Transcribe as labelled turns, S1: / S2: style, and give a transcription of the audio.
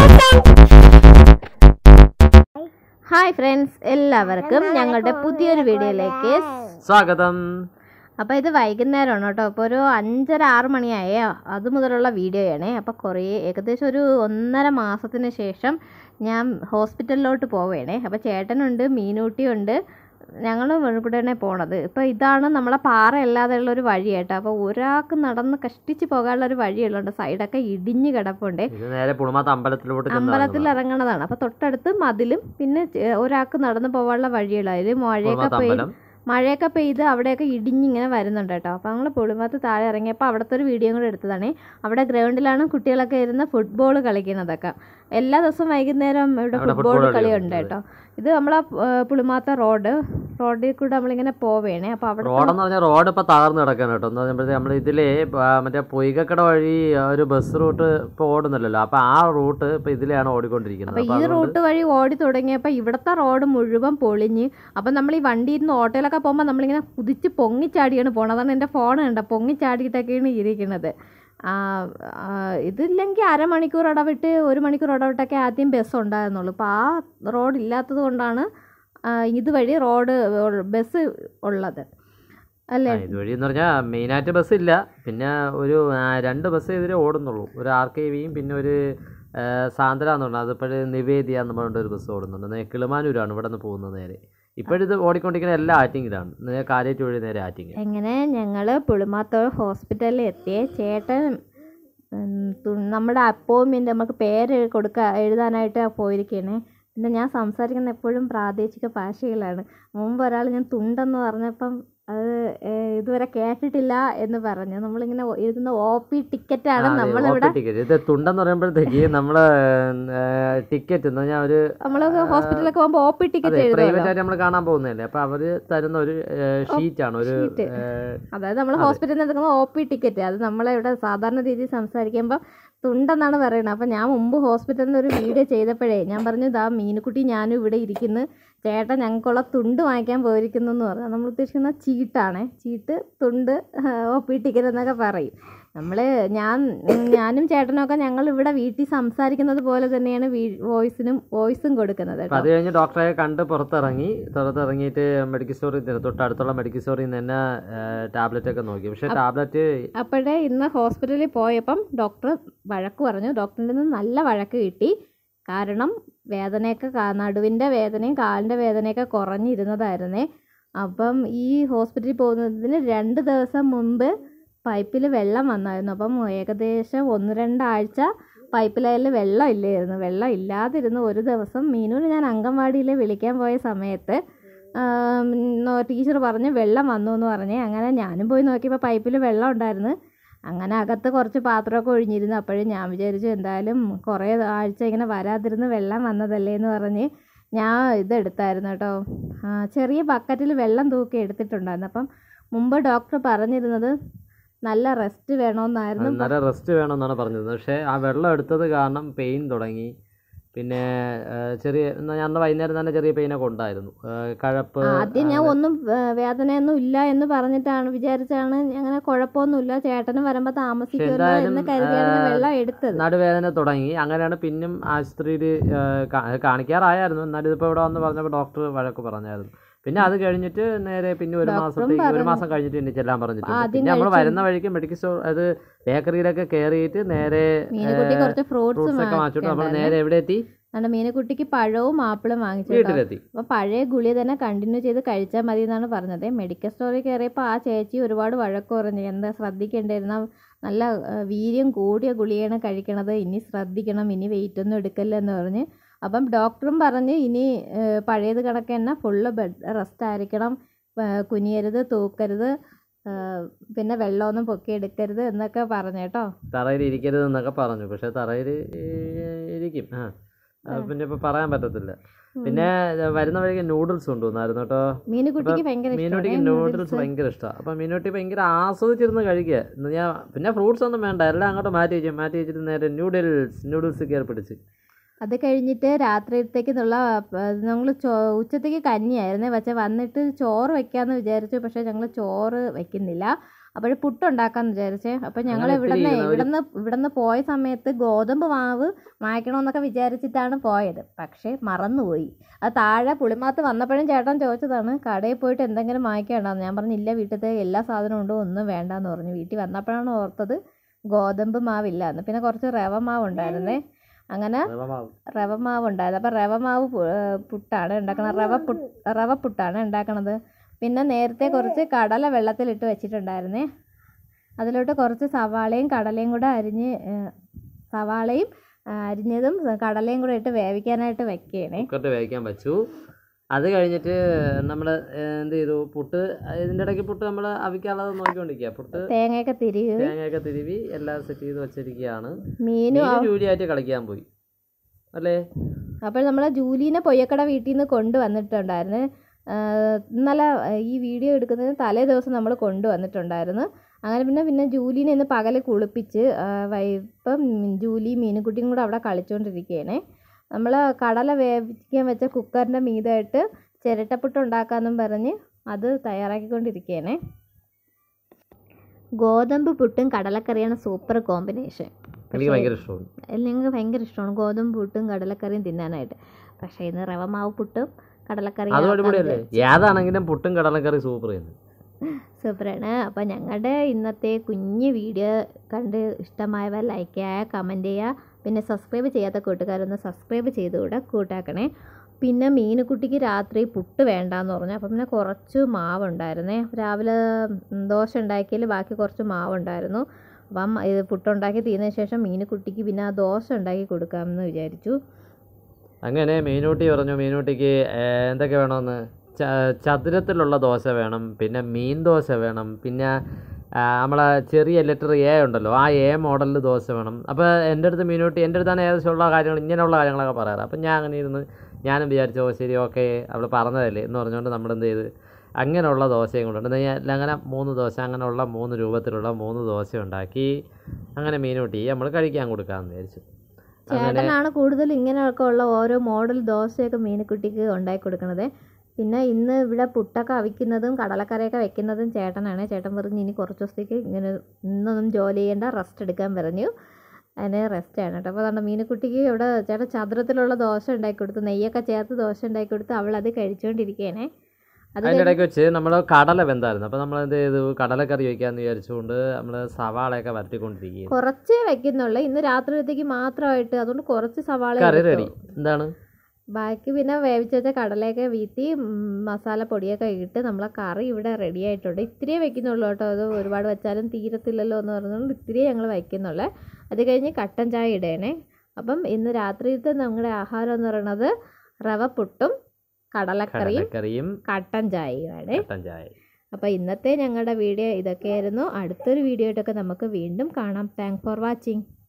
S1: Hi friends എല്ലാവർക്കും ഞങ്ങളുടെ പുതിയൊരു വീഡിയോയിലേക്ക്
S2: സ്വാഗതം
S1: അപ്പോൾ ഇത് വൈകുന്നേരമാണ് കേട്ടോ അപ്പോൾ ഒരു അഞ്ചര ആറ് മണിയായേ അത് മുതലുള്ള വീഡിയോയാണ് അപ്പോൾ കുറേ ഏകദേശം ഒരു ഒന്നര മാസത്തിന് ശേഷം ഞാൻ ഹോസ്പിറ്റലിലോട്ട് പോവുകയാണേ അപ്പോൾ ചേട്ടനുണ്ട് മീനൂട്ടിയുണ്ട് ഞങ്ങളും കൂടെയാണ് പോണത് ഇപ്പോൾ ഇതാണ് നമ്മളെ പാറ അല്ലാതെയുള്ള ഒരു വഴി കേട്ടോ അപ്പോൾ ഒരാൾക്ക് നടന്ന് കഷ്ടിച്ച് പോകാനുള്ള ഒരു വഴിയുള്ളതുണ്ട് സൈഡൊക്കെ ഇടിഞ്ഞ് കിടപ്പുണ്ട്
S2: ഇത് നേരെ പുളുമാത്ത അമ്പലത്തിലോട്ട് ചെന്ന്
S1: അമ്പലത്തിൽ
S2: ഇറങ്ങുന്നതാ.
S1: ഇറങ്ങണതാണ് അപ്പോൾ തൊട്ടടുത്ത് മതിലും പിന്നെ ചെ- ഒരാൾക്ക് നടന്നു പോകാനുള്ള വഴിയുള്ള അതിൽ മഴയൊക്കെ
S2: പുളുമാത്ത
S1: പെയ്ത്
S2: അമ്പലം
S1: മഴയൊക്കെ പെയ്ത് അവിടെയൊക്കെ ഇടിഞ്ഞിങ്ങനെ വരുന്നുണ്ട് കേട്ടോ അപ്പോൾ ഞങ്ങൾ പുളിമത്ത് താഴെ ഇറങ്ങിയപ്പോൾ അവിടുത്തെ ഒരു വീഡിയോ കൂടെ എടുത്തതാണ് അവിടെ ഗ്രൗണ്ടിലാണ് കുട്ടികളൊക്കെ ഇരുന്ന് ഫുട്ബോൾ കളിക്കുന്നതൊക്കെ എല്ലാ ദിവസവും വൈകുന്നേരം ഇവിടെ
S2: അവിടെ
S1: ഫുട്ബോൾ
S2: football
S1: കളി
S2: കളിയുണ്ട്.
S1: ഉണ്ട് കേട്ടോ ഇത് നമ്മളെ ഏഹ്, പുളിമാത്ത റോഡ് റോഡിൽ കൂടെ നമ്മളിങ്ങനെ പോവേണേ അപ്പോൾ അവിടെ
S2: റോഡെന്ന് പറഞ്ഞാൽ റോഡ് ഇപ്പൊ തകർന്ന് കിടക്കാണ് കേട്ടോ എന്ന് പറയുമ്പോഴത്തേ നമ്മൾ ഇതിലേ ആ, മറ്റേ പൊയ്കക്കട വഴി ആ, ഒരു ബസ് റൂട്ട് ഇപ്പൊ ഓടുന്നില്ലല്ലോ അപ്പൊ ആ റൂട്ട് ഇപ്പൊ ഇതിലെയാണ് ഓടിക്കൊണ്ടിരിക്കുന്നത്
S1: അപ്പോൾ
S2: അപ്പൊ
S1: ഈ
S2: അതുകൊണ്ട്
S1: റൂട്ട് വഴി ഓടി തുടങ്ങിയപ്പോൾ ഇവിടുത്തെ റോഡ് മുഴുവൻ പൊളിഞ്ഞ് അപ്പം നമ്മൾ ഈ വണ്ടി ഇരുന്ന് ഓട്ടോയിലൊക്കെ പോകുമ്പോൾ നമ്മളിങ്ങനെ കുതിച്ച് പൊങ്ങിച്ചാടിയാണ് പോണത് അതാണ് എൻ്റെ ഫോൺ കണ്ട പൊങ്ങിച്ചാടിയിട്ടൊക്കെയാണ് ഇരിക്കുന്നത് ആ, ആ, ഇതില്ലെങ്കിൽ അരമണിക്കൂർ ഇടവിട്ട് ഒരു മണിക്കൂർ ഇടവിട്ടൊക്കെ ആദ്യം ബസ് ഉണ്ടായിരുന്നുള്ളൂ അപ്പോൾ ആ റോഡ് ഇല്ലാത്തത് കൊണ്ടാണ് ആ, ഇതുവഴി റോഡ് ബസ് ഉള്ളത് അല്ലേ
S2: ആ, ഇതുവഴി എന്ന് പറഞ്ഞാൽ മെയിനായിട്ട് ബസ് ഇല്ല പിന്നെ ഒരു ആ, രണ്ട് ബസ് ഇതിലെ ഓടുന്നുള്ളൂ ഒരു ആർ കെ വിയും പിന്നെ ഒരു ആ, സാന്ദ്ര എന്ന് പറഞ്ഞാൽ അതിപ്പോഴ് നിവേദിയ എന്ന് പറഞ്ഞിട്ട് ഒരു ബസ് ഓടുന്നുണ്ട് നേ- കിളിമാനൂരാണ് ഇവിടെ നിന്ന് പോകുന്നത് നേരെ ഇപ്പോഴിത് ഓടിക്കൊണ്ടിരിക്കുന്ന എല്ലാ ആറ്റിങ്ങിലാണ് നേരെ കാലേറ്റ് വഴി നേരെ ആറ്റിങ്
S1: എങ്ങനെ ഞങ്ങൾ പുളിമാത്തോൾ ഹോസ്പിറ്റലിൽ എത്തിയ ചേട്ടൻ ഉം, തു- നമ്മുടെ അപ്പോയിൻമെൻറ്റ് നമുക്ക് പേര് കൊടുക്കുക എഴുതാനായിട്ട് പോയിരിക്കുകയാണ് പിന്നെ ഞാൻ സംസാരിക്കുന്ന എപ്പോഴും പ്രാദേശിക ഭാഷയിലാണ് മുമ്പ് ഒരാൾ ഞാൻ തുണ്ടെന്ന് പറഞ്ഞപ്പം അത് ഏഹ്, ഇതുവരെ കേട്ടിട്ടില്ല എന്ന് പറഞ്ഞു നമ്മളിങ്ങനെ ഒ- എഴുതുന്ന ഒ പി ടിക്കറ്റാണ് നമ്മളിവിടെ
S2: ടിക്കറ്റ് ഇത് തുണ്ടെന്ന് പറയുമ്പോഴത്തേക്ക് നമ്മള് ടിക്കറ്റ് എന്ന് പറഞ്ഞാൽ ഒരു
S1: നമ്മൾ ഹോസ്പിറ്റലിലൊക്കെ പോകുമ്പോൾ ഒ പി ടിക്കറ്റ്
S2: അതെ
S1: എഴുതുമല്ലോ
S2: പ്രൈവറ്റ് ആയിട്ട് നമ്മൾ കാണാൻ പോകുന്നതല്ലേ അപ്പൊ അവര് തരുന്ന ഒരു ഷീറ്റ് ആണ് ഒരു
S1: sheet.
S2: ഏഹ്,
S1: അതായത് നമ്മൾ ഹോസ്പിറ്റലിൽ നിന്ന് എടുക്കുന്ന ഒ പി ടിക്കറ്റ് അത് നമ്മളെ ഇവിടെ സാധാരണ രീതിയിൽ സംസാരിക്കുമ്പോൾ തുണ്ടെന്നാണ് പറയുന്നത് അപ്പം ഞാൻ മുമ്പ് ഹോസ്പിറ്റലിൽ നിന്ന് ഒരു വീഡിയോ ചെയ്തപ്പോഴേ ഞാൻ പറഞ്ഞു ഇതാ മീനുക്കുട്ടി ഞാനും ഇവിടെ ഇരിക്കുന്നു ചേട്ടൻ ഞങ്ങൾക്കുള്ള തുണ്ട് വാങ്ങിക്കാൻ പോയിരിക്കുന്നു എന്ന് പറഞ്ഞു നമ്മൾ ഉദ്ദേശിക്കുന്ന ചീട്ടാണ് ചീട്ട് തുണ്ട് ഒ പി ടിക്കറ്റ് എന്നൊക്കെ പറയും നമ്മൾ ഞാൻ ഞാനും ചേട്ടനൊക്കെ ഞങ്ങൾ ഇവിടെ വീട്ടിൽ സംസാരിക്കുന്നത് പോലെ തന്നെയാണ് വോയിസിനും വോയിസും കൊടുക്കുന്നത്
S2: അപ്പൊ
S1: കേട്ടോ
S2: അത് കഴിഞ്ഞ് ഡോക്ടറെ കണ്ട് പുറത്തിറങ്ങി പുറത്തിറങ്ങിയിട്ട് മെഡിക്കൽ സ്റ്റോറിൽ നിന്ന് തൊട്ടടുത്തുള്ള മെഡിക്കൽ സ്റ്റോറിൽ നിന്ന് തന്നെ ടാബ്ലറ്റ് ഒക്കെ നോക്കി പക്ഷെ ടാബ്ലറ്റ്
S1: അപ്പോഴേ ഇന്ന് ഹോസ്പിറ്റലിൽ പോയപ്പം ഡോക്ടർ വഴക്ക് പറഞ്ഞു ഡോക്ടറിൽ നിന്ന് നല്ല വഴക്ക് കിട്ടി കാരണം വേദനയൊക്കെ കാ- നടുവിൻ്റെ വേദനയും കാലിൻ്റെ വേദനയൊക്കെ കുറഞ്ഞിരുന്നതായിരുന്നേ അപ്പം ഈ ഹോസ്പിറ്റലിൽ പോകുന്നതിന് രണ്ട് ദിവസം മുമ്പ് പൈപ്പിൽ വെള്ളം വന്നായിരുന്നു അപ്പം ഏകദേശം ഒന്ന് രണ്ടാഴ്ച പൈപ്പ് ലൈനിൽ വെള്ളം ഇല്ലായിരുന്നു വെള്ളം ഇല്ലാതിരുന്ന് ഒരു ദിവസം മീനൂന് ഞാൻ അംഗൻവാടിയിൽ വിളിക്കാൻ പോയ സമയത്ത് ടീച്ചർ പറഞ്ഞ് വെള്ളം വന്നു എന്ന് പറഞ്ഞ് അങ്ങനെ ഞാനും പോയി നോക്കിയപ്പോൾ പൈപ്പിൽ വെള്ളം ഉണ്ടായിരുന്നു അങ്ങനെ അകത്ത് കുറച്ച് പാത്രമൊക്കെ ഒഴിഞ്ഞിരുന്നു അപ്പോഴും ഞാൻ വിചാരിച്ചു എന്തായാലും കുറേ ആഴ്ച ഇങ്ങനെ വരാതിരുന്ന് വെള്ളം വന്നതല്ലേ എന്ന് പറഞ്ഞ് ഞാൻ ഇതെടുത്തായിരുന്നു കേട്ടോ ആ, ചെറിയ ബക്കറ്റിൽ വെള്ളം തൂക്കി എടുത്തിട്ടുണ്ടായിരുന്നു അപ്പം മുമ്പ് ഡോക്ടർ പറഞ്ഞിരുന്നത് നല്ല റെസ്റ്റ് വേണമെന്നായിരുന്നു
S2: നല്ല റെസ്റ്റ് വേണമെന്നാണ് പറഞ്ഞത് പക്ഷേ ആ വെള്ളം എടുത്തത് കാരണം പെയിൻ തുടങ്ങി പിന്നെ ഏഹ്, ചെറിയ എന്നാ ഞാൻ അന്ന് വൈകുന്നേരം തന്നെ ചെറിയ പെയിനൊക്കെ ഉണ്ടായിരുന്നു ഏഹ്, കഴപ്പ്
S1: ആദ്യം ഞാൻ ഒന്നും ഏ, വേദനയൊന്നും ഇല്ല എന്ന് പറഞ്ഞിട്ടാണ് വിചാരിച്ചാണ് അങ്ങനെ കുഴപ്പമൊന്നുമില്ല ചേട്ടന് വരുമ്പോൾ താമസിക്കുമല്ലോ
S2: എന്തായാലും,
S1: എന്ന് കരുതിയാണ് ഞാൻ
S2: ഏ,
S1: വെള്ളം എടുത്തത്
S2: നടുവേദന തുടങ്ങി അങ്ങനെയാണ് പിന്നും ആശുപത്രിയിൽ കാണിക്കാറായിരുന്നു എന്നാലും ഇതിപ്പോൾ ഇവിടെ വന്ന് പറഞ്ഞപ്പോൾ ഡോക്ടർ വഴക്ക് പറഞ്ഞായിരുന്നു പിന്നെ അത് കഴിഞ്ഞിട്ട് നേരെ പിന്നെ ഒരു
S1: ഡോക്ടറും
S2: മാസത്തേക്ക് ഒരു
S1: പറഞ്ഞു.
S2: മാസം കഴിഞ്ഞിട്ട് എന്നെ ചെല്ലാൻ പറഞ്ഞിട്ടുണ്ട്
S1: ആദ്യം
S2: പിന്നെ നമ്മൾ
S1: കഴിച്ചു.
S2: വരുന്ന വഴിക്ക് മെഡിക്കൽ സ്റ്റോർ അത് ബേക്കറിയിലൊക്കെ കയറിയിട്ട് നേരെ
S1: മീനുകുട്ടി
S2: ഏ,
S1: കുറച്ച് ഫ്രൂട്ട്സ്
S2: ഫ്രൂട്ട്സ് ഒക്കെ വാങ്ങിച്ചിട്ട് നമ്മൾ നേരെ എവിടെ എത്തി
S1: നമ്മുടെ മീനുകുട്ടിക്ക് പഴവും ആപ്പിളും വാങ്ങിച്ചു കേട്ടോ.
S2: വീട്ടിലെത്തി
S1: അപ്പോൾ പഴയ ഗുളിക തന്നെ കണ്ടിന്യൂ ചെയ്ത് കഴിച്ചാൽ മതി എന്നാണ് പറഞ്ഞത് മെഡിക്കൽ സ്റ്റോറിൽ കയറിയപ്പോൾ ആ ചേച്ചി ഒരുപാട് വഴക്ക് പറഞ്ഞു എന്താ ശ്രദ്ധിക്കേണ്ടിരുന്ന നല്ല ആ, വീര്യം കൂടിയ ഗുളികയാണ് കഴിക്കണത് ഇനി ശ്രദ്ധിക്കണം ഇനി വെയിറ്റ് ഒന്നും എടുക്കല്ല എന്ന് പറഞ്ഞ് അപ്പം ഡോക്ടറും പറഞ്ഞ് ഇനി ആ, പഴയത് കണക്ക് തന്നെ ഫുള്ള് ബെഡ് റെസ്റ്റ് ആയിരിക്കണം ആ, കുനിയരുത് തൂക്കരുത് ആ, പിന്നെ വെള്ളമൊന്നും പൊക്കി എടുക്കരുത് എന്നൊക്കെ പറഞ്ഞു കേട്ടോ
S2: തറയിൽ ഇരിക്കരുത് എന്നൊക്കെ പറഞ്ഞു പക്ഷെ തറയിൽ ഇരിക്കും ആ അത് പിന്നെ ഇപ്പൊ പറയാൻ പറ്റത്തില്ല പിന്നെ വരുന്ന വഴിക്ക് നൂഡിൽസ് കൊണ്ടുവന്നായിരുന്നു കേട്ടോ
S1: മീനുകുട്ടിക്ക് ഭയങ്കര
S2: മീനോട്ടിക്ക്
S1: ഇഷ്ടമാണ്
S2: നൂഡിൽസ് ഭയങ്കര ഇഷ്ടമാണ് അപ്പം മീനോട്ടി ഭയങ്കര ആസ്വദിച്ചിരുന്ന് കഴിക്കുക എന്ന് ഞാൻ പിന്നെ ഫ്രൂട്ട്സ് ഒന്നും വേണ്ട എല്ലാം അങ്ങോട്ട് മാറ്റി വെച്ചു മാറ്റി വെച്ചിട്ട് നേരെ നൂഡിൽസ് നൂഡിൽസ് കയറി പിടിച്ച്
S1: അത് കഴിഞ്ഞിട്ട് രാത്രിയത്തേക്കുള്ള ഞങ്ങൾ ചോ ഉച്ചത്തേക്ക് കഞ്ഞിയായിരുന്നേ പക്ഷെ വന്നിട്ട് ചോറ് വെക്കാമെന്ന് വിചാരിച്ചു പക്ഷേ ഞങ്ങൾ ചോറ് വെക്കുന്നില്ല അപ്പോൾ പുട്ടുണ്ടാക്കാന്ന് വിചാരിച്ചേ അപ്പോൾ ഞങ്ങൾ
S2: അങ്ങനെ
S1: ഇവിടുന്ന്
S2: ഇത്തിരി
S1: ഇവിടുന്ന് ഇവിടുന്ന് പോയ സമയത്ത് ഗോതമ്പ് മാവ് മായ്ക്കണമെന്നൊക്കെ വിചാരിച്ചിട്ടാണ് പോയത് പക്ഷേ മറന്നുപോയി അത് താഴെ പുളിമാത്ത് വന്നപ്പോഴും ചേട്ടൻ ചോദിച്ചതാണ് കടയിൽ പോയിട്ട് എന്തെങ്കിലും മായ്ക്കേണ്ടെന്ന് ഞാൻ പറഞ്ഞില്ല വീട്ടിലത്തെ എല്ലാ സാധനവും ഉണ്ടോ ഒന്നും വേണ്ടാന്ന് പറഞ്ഞു വീട്ടിൽ വന്നപ്പോഴാണ് ഓർത്തത് ഗോതമ്പ് മാവില്ല എന്ന് പിന്നെ കുറച്ച് റവ മാവ് ഉണ്ടായിരുന്നേ അങ്ങനെ
S2: റവമാവ്.
S1: റവ മാവ് ഉണ്ടായത് അപ്പോൾ റവ മാവ് പു- ഏർ പുട്ടാണ് ഉണ്ടാക്കണത് റവ പുട്ട് റവ പുട്ടാണ് ഉണ്ടാക്കണത് പിന്നെ നേരത്തെ കുറച്ച് കടല വെള്ളത്തിലിട്ട് വെച്ചിട്ടുണ്ടായിരുന്നേ അതിലോട്ട് കുറച്ച് സവാളയും കടലയും കൂടെ അരിഞ്ഞ് ഏർ സവാളയും ആ, അരിഞ്ഞതും കടലയും കൂടെ ഇട്ട് വേവിക്കാനായിട്ട് വെക്കുകയാണേ
S2: കുക്കറിട്ട് വേവിക്കാൻ വെച്ചു അത് കഴിഞ്ഞിട്ട് നമ്മൾ എന്ത് ചെയ്തു പുട്ട് ഇതിൻ്റെ ഇടയ്ക്ക് പുട്ട് നമ്മൾ അവിക്കാനുള്ളത് നോക്കിക്കൊണ്ടിരിക്കുക പുട്ട്
S1: തേങ്ങയൊക്കെ തിരികെ
S2: തേങ്ങയൊക്കെ തിരുവി എല്ലാം സെറ്റ് ചെയ്ത് വെച്ചിരിക്കുകയാണ്
S1: മീനും
S2: മീനും ജൂലിയായിട്ട് കളിക്കാൻ പോയി അല്ലേ
S1: അപ്പോൾ നമ്മൾ ജൂലീനെ പൊയ്യക്കട വീട്ടിൽ നിന്ന് കൊണ്ടുവന്നിട്ടുണ്ടായിരുന്നു ആഹ് ഇന്നലെ ഈ വീഡിയോ എടുക്കുന്നതിന് തലേ ദിവസം നമ്മൾ കൊണ്ടുവന്നിട്ടുണ്ടായിരുന്നു അങ്ങനെ പിന്നെ പിന്നെ ജൂലീനെ ഇന്ന് പകൽ കുളിപ്പിച്ച് ആഹ് വൈ- ഇപ്പം ജൂലി മീനുകുട്ടിയും കൂടെ അവിടെ കളിച്ചുകൊണ്ടിരിക്കുകയാണ് നമ്മൾ കടല വേവിക്കാൻ വെച്ച കുക്കറിൻ്റെ മീതായിട്ട് ചിരട്ടപ്പുട്ട് ഉണ്ടാക്കാമെന്നും പറഞ്ഞ് അത് തയ്യാറാക്കിക്കൊണ്ടിരിക്കുകയാണ് ഗോതമ്പ് പുട്ടും കടലക്കറിയാണ് സൂപ്പർ കോമ്പിനേഷൻ
S2: എനിക്ക് ഭയങ്കര ഇഷ്ടമാണ്
S1: ഞങ്ങൾക്ക് ഭയങ്കര ഇഷ്ടമാണ് ഗോതമ്പ് പുട്ടും കടലക്കറിയും തിന്നാനായിട്ട് പക്ഷേ ഇന്ന് റവ മാവ് പുട്ടും കടലക്കറിയും
S2: അതും
S1: ആക്കാന്ന്
S2: അടിപൊളിയല്ലേ ഏതാണെങ്കിലും പുട്ടും കടലക്കറി സൂപ്പർ ചെയ്യുന്നു
S1: സൂപ്പറാണ് അപ്പോൾ ഞങ്ങളുടെ ഇന്നത്തെ കുഞ്ഞ് വീഡിയോ കണ്ട് ഇഷ്ടമായവർ ലൈക്ക് ചെയ്യുക കമൻറ്റ് ചെയ്യുക പിന്നെ സബ്സ്ക്രൈബ് ചെയ്യാത്ത കൂട്ടുകാരൊന്ന് സബ്സ്ക്രൈബ് ചെയ്തുകൂടെ കൂട്ടാക്കണേ പിന്നെ മീനുകുട്ടിക്ക് രാത്രി പുട്ട് വേണ്ടാന്ന് പറഞ്ഞു അപ്പം പിന്നെ കുറച്ച് മാവുണ്ടായിരുന്നേ രാവിലെ ഉം, ദോശ ഉണ്ടാക്കിയതിൽ ബാക്കി കുറച്ച് മാവുണ്ടായിരുന്നു അപ്പം ഇത് പുട്ടുണ്ടാക്കി തീർന്നതിന് ശേഷം മീനുകുട്ടിക്ക് പിന്നെ ആ ദോശ ഉണ്ടാക്കി കൊടുക്കാമെന്ന് വിചാരിച്ചു
S2: അങ്ങനെ മീനൂട്ടി പറഞ്ഞു മീനൂട്ടിക്ക് ഏർ, എന്തൊക്കെ വേണമെന്ന് ച- ചതുരത്തിലുള്ള ദോശ വേണം പിന്നെ മീൻ ദോശ വേണം പിന്നെ ആ, നമ്മളെ ചെറിയ ലെറ്റർ എ ഉണ്ടല്ലോ ആ എ മോഡലിൽ ദോശ വേണം അപ്പോൾ എൻ്റെ അടുത്ത് മീനൂട്ടി എൻ്റെ അടുത്താണ് ഏകദേശമുള്ള കാര്യങ്ങൾ ഇങ്ങനെയുള്ള കാര്യങ്ങളൊക്കെ പറയാറ് അപ്പം ഞാൻ അങ്ങനെ ഇരുന്ന് ഞാനും വിചാരിച്ചു ഓ ശരി ഓക്കെ അവൾ പറഞ്ഞതല്ലേ എന്ന് പറഞ്ഞുകൊണ്ട് നമ്മൾ എന്ത് ചെയ്ത് അങ്ങനെയുള്ള ദോശയും കൊണ്ടുണ്ട് എന്നാൽ ഞാൻ അങ്ങനെ മൂന്ന് ദോശ അങ്ങനെയുള്ള മൂന്ന് രൂപത്തിലുള്ള മൂന്ന് ദോശ ഉണ്ടാക്കി അങ്ങനെ മീനൂട്ടി നമ്മൾ കഴിക്കാൻ കൊടുക്കാമെന്ന് വിചാരിച്ചു അങ്ങനെ
S1: ചേട്ടനാണ് കൂടുതൽ ഇങ്ങനെയൊക്കെ ഉള്ള ഓരോ മോഡൽ ദോശയൊക്കെ മീനുക്കുട്ടിക്ക് ഉണ്ടാക്കി കൊടുക്കണത് പിന്നെ ഇന്ന് ഇവിടെ പുട്ടൊക്കെ അവിക്കുന്നതും കടലക്കറിയൊക്കെ വെക്കുന്നതും ചേട്ടനാണ് ചേട്ടൻ പറഞ്ഞു ഇനി കുറച്ച് ദിവസത്തേക്ക് ഇങ്ങനെ ഇന്നൊന്നും ജോലി ചെയ്യേണ്ട റെസ്റ്റ് എടുക്കാൻ പറഞ്ഞു അതിന് റെസ്റ്റ് ആണ് കേട്ടോ അപ്പോൾ അതുകൊണ്ട് മീനുക്കുട്ടിക്ക് ഇവിടെ ചേട്ടൻ ചതുരത്തിലുള്ള ദോശ ഉണ്ടാക്കി കൊടുത്തു നെയ്യൊക്കെ ചേർത്ത് ദോശ ഉണ്ടാക്കി കൊടുത്ത് അവൾ അത് കഴിച്ചുകൊണ്ടിരിക്കുകയാണേ അത്
S2: അതിൻ്റെ ഇടയ്ക്ക് വെച്ച് നമ്മൾ കടല വെന്തായിരുന്നു അപ്പോൾ നമ്മൾ എന്ത് ചെയ്തു കടലക്കറി വയ്ക്കാമെന്ന് വിചാരിച്ചുകൊണ്ട് നമ്മൾ സവാളയൊക്കെ വരട്ടിക്കൊണ്ടിരിക്കുകയും
S1: കുറച്ചേ വെക്കുന്നുള്ളൂ ഇന്ന് രാത്രിയത്തേക്ക് മാത്രമായിട്ട് അതുകൊണ്ട് കുറച്ച് സവാള
S2: കറി
S1: എടുത്തു.
S2: റെഡി എന്താണ്
S1: ബാക്കി പിന്നെ വേവിച്ച് വെച്ച കടലയൊക്കെ വീത്തി ഉം, മസാല പൊടിയൊക്കെ ഇട്ട് നമ്മളെ കറി ഇവിടെ റെഡി ആയിട്ടുണ്ട് ഇത്തിരിയേ വെക്കുന്നുള്ളൂ കേട്ടോ അത് ഒരുപാട് വെച്ചാലും തീരത്തില്ലല്ലോ എന്ന് പറഞ്ഞുകൊണ്ട് ഇത്തിരിയേ ഞങ്ങൾ വയ്ക്കുന്നുള്ളൂ അത് കഴിഞ്ഞ് കട്ടൻ ചായ ഇടേണേ അപ്പം ഇന്ന് രാത്രിയിലത്തെ നമ്മുടെ ആഹാരം എന്ന് പറയുന്നത് റവ പുട്ടും കടലക്കറിയും
S2: കടലക്കറിയും
S1: കട്ടൻ ചായയുമാണ്
S2: കട്ടൻ ചായ
S1: അപ്പോൾ ഇന്നത്തെ ഞങ്ങളുടെ വീഡിയോ ഇതൊക്കെയായിരുന്നു അടുത്തൊരു വീഡിയോ ആയിട്ടൊക്കെ നമുക്ക് വീണ്ടും കാണാം താങ്ക് ഫോർ വാച്ചിങ്